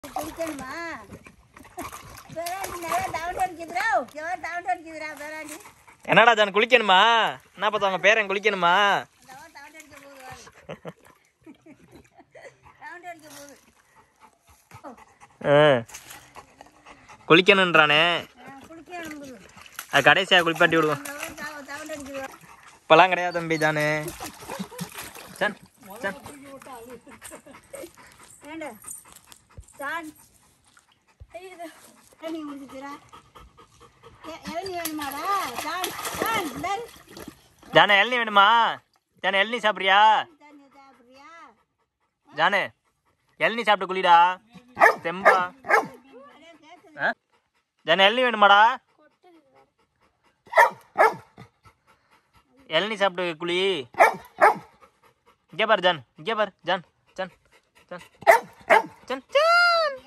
குடிக்கணுமா பேராண்டி நிறைய டவுன் அடிக்குதுரா எவ்வளோ டவுன் அடிக்குதுரா பேராண்டி என்னடா ஜான் குளிக்கணுமா என்ன பார்த்தா உங்க பேரன் குளிக்கணுமா அந்த டவுன் அடிக்க போகுது வாரு டவுன் அடிக்க போகுது ஆ. குளிக்கணுன்றானே நான் குளிக்கணும் போது அது கடைசியாக குளிப்பாட்டி விடுவோம் அந்த டவுன் அடிக்குது இப்போலாம் கிடையாது தம்பி ஜானு ஜான் ஜான் ஏண்ட சான் தண்ணி முடிச்சுக்கிறா இளநீ வேணுமாடா சான் சான் இந்தாரு. ஜானு இளநீ வேணுமா ஜானு இளநீ சாப்பிட்றியா தண்ணி சாப்பிட்றியா ஜானு இளநீ சாப்பிட்டு குளிடா தெம்பா அப்படியே கேட்குது ஆ ஜானு இளநீ வேணுமாடா இளநீ சாப்பிட்டு குளி இங்கே பாரு ஜான் இங்கே பாரு ஜான் ஜான் ஜான் ஜான் ஜான் ஜான்